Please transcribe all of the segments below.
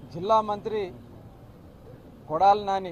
జిల్లా మంత్రి కొడాలి నాని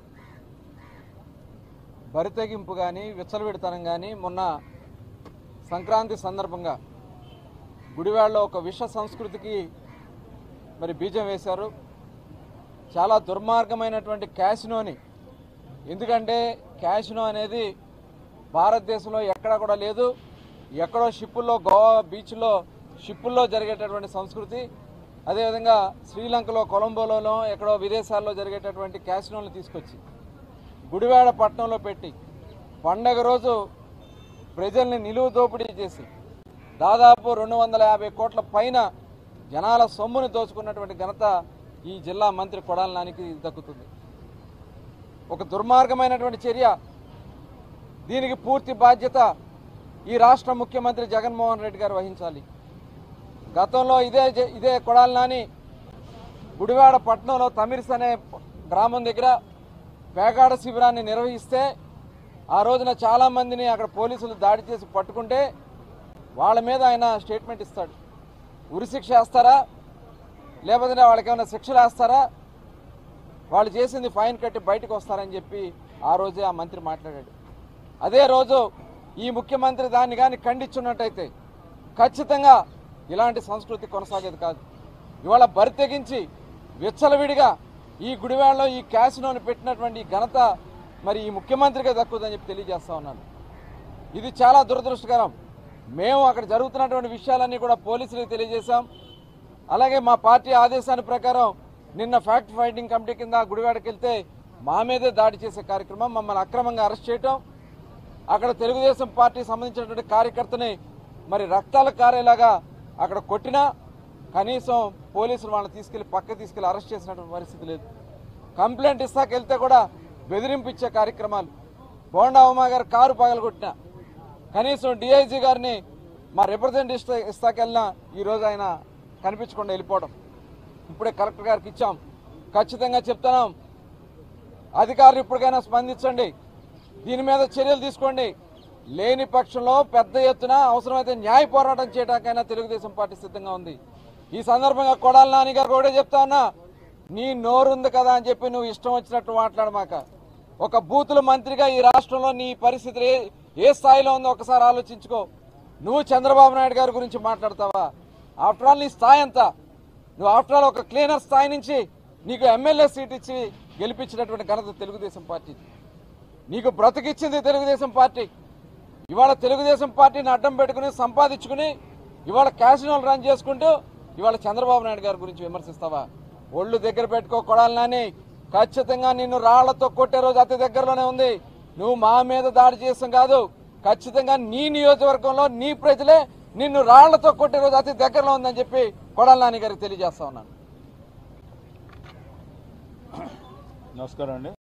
బరితెగింపు కానీ విచ్చలవిడితనం కానీ మొన్న సంక్రాంతి సందర్భంగా గుడివాడలో ఒక విష సంస్కృతికి మరి బీజం వేశారు చాలా దుర్మార్గమైనటువంటి క్యాసినోని ఎందుకంటే క్యాసినో అనేది భారతదేశంలో ఎక్కడా కూడా లేదు ఎక్కడో షిప్పుల్లో గోవా బీచ్లో షిప్పుల్లో జరిగేటటువంటి సంస్కృతి అదేవిధంగా శ్రీలంకలో కొలంబోలోనో ఎక్కడో విదేశాల్లో జరిగేటటువంటి క్యాసినోలను తీసుకొచ్చి గుడివాడ పట్టణంలో పెట్టి పండగ రోజు ప్రజల్ని నిలువు దోపిడీ చేసి దాదాపు రెండు వందల యాభై కోట్ల పైన జనాల సొమ్ముని దోచుకున్నటువంటి ఘనత ఈ జిల్లా మంత్రి కొడాలి నానికి దక్కుతుంది ఒక దుర్మార్గమైనటువంటి చర్య దీనికి పూర్తి బాధ్యత ఈ రాష్ట్ర ముఖ్యమంత్రి జగన్మోహన్ రెడ్డి గారు వహించాలి గతంలో ఇదే జ- ఇదే కొడాలి నాని గుడివాడ పట్టణంలో తమిరిస్ అనే గ్రామం దగ్గర పేకాడ శిబిరాన్ని నిర్వహిస్తే ఆ రోజున చాలామందిని అక్కడ పోలీసులు దాడి చేసి పట్టుకుంటే వాళ్ళ మీద ఆయన స్టేట్మెంట్ ఇస్తాడు ఉరిశిక్ష వేస్తారా లేకపోతే వాళ్ళకి ఏమైనా శిక్షలు వేస్తారా వాళ్ళు చేసింది ఫైన్ కట్టి బయటకు వస్తారని చెప్పి ఆ రోజే ఆ మంత్రి మాట్లాడాడు అదే రోజు ఈ ముఖ్యమంత్రి దాన్ని కానీ ఖండించున్నట్టయితే ఖచ్చితంగా ఇలాంటి సంస్కృతి కొనసాగేది కాదు ఇవాళ బరి తెగించి విచ్చలవిడిగా ఈ గుడివాడలో ఈ క్యాసినోని పెట్టినటువంటి ఈ ఘనత మరి ఈ ముఖ్యమంత్రిగా దక్కుతుందని చెప్పి తెలియజేస్తా ఉన్నాను ఇది చాలా దురదృష్టకరం మేము అక్కడ జరుగుతున్నటువంటి విషయాలన్నీ కూడా పోలీసులకు తెలియజేశాం అలాగే మా పార్టీ ఆదేశాల ప్రకారం నిన్న ఫ్యాక్ట్ ఫైండింగ్ కమిటీ కింద గుడివాడకి వెళ్తే మా మీదే దాడి చేసే కార్యక్రమం మమ్మల్ని అక్రమంగా అరెస్ట్ చేయటం అక్కడ తెలుగుదేశం పార్టీ సంబంధించినటువంటి కార్యకర్తని మరి రక్తాల కారేలాగా అక్కడ కొట్టినా కనీసం పోలీసులు వాళ్ళని తీసుకెళ్లి పక్క తీసుకెళ్లి అరెస్ట్ చేసినటువంటి పరిస్థితి లేదు కంప్లైంట్ ఇస్తాక వెళ్తే కూడా బెదిరింపు ఇచ్చే కార్యక్రమాలు బోండా ఉమా గారు కారు పగలగొట్టినా కనీసం డిఐజీ గారిని మా రిప్రజెంట్ ఇస్తా ఇస్తాకెళ్ళినా ఈరోజు ఆయన కనిపించకుండా వెళ్ళిపోవడం ఇప్పుడే కలెక్టర్ గారికి ఇచ్చాం ఖచ్చితంగా చెప్తున్నాం అధికారులు ఇప్పటికైనా స్పందించండి దీని మీద చర్యలు తీసుకోండి లేని పక్షంలో పెద్ద ఎత్తున అవసరమైతే న్యాయ పోరాటం చేయడానికైనా తెలుగుదేశం పార్టీ సిద్ధంగా ఉంది ఈ సందర్భంగా కొడాలి నాని గారు కూడా చెప్తా ఉన్నా నీ నోరుంది కదా అని చెప్పి నువ్వు ఇష్టం వచ్చినట్టు మాట్లాడమాక ఒక బూతుల మంత్రిగా ఈ రాష్ట్రంలో నీ పరిస్థితి ఏ- ఏ స్థాయిలో ఉందో ఒకసారి ఆలోచించుకో నువ్వు చంద్రబాబు నాయుడు గారి గురించి మాట్లాడతావా ఆఫ్టర్ ఆల్ నీ స్థాయి ఎంత నువ్వు ఆఫ్టర్ ఆల్ ఒక క్లీనర్ స్థాయి నుంచి నీకు ఎమ్మెల్యే సీట్ ఇచ్చి గెలిపించినటువంటి ఘనత తెలుగుదేశం పార్టీ నీకు బ్రతికిచ్చింది తెలుగుదేశం పార్టీ ఇవాళ తెలుగుదేశం పార్టీని అడ్డం పెట్టుకుని సంపాదించుకుని ఇవాళ క్యాసినోలు రన్ చేసుకుంటూ ఇవాళ చంద్రబాబు నాయుడు గారి గురించి విమర్శిస్తావా ఒళ్ళు దగ్గర పెట్టుకో కొడాలని ఖచ్చితంగా నిన్ను రాళ్లతో కొట్టే రోజు అతి దగ్గరలోనే ఉంది నువ్వు మా మీద దాడి చేసాం కాదు ఖచ్చితంగా నీ నియోజకవర్గంలో నీ ప్రజలే నిన్ను రాళ్లతో కొట్టే రోజు అతి దగ్గరలో ఉందని చెప్పి కొడాలని గారికి తెలియజేస్తా ఉన్నాను నమస్కారం అండి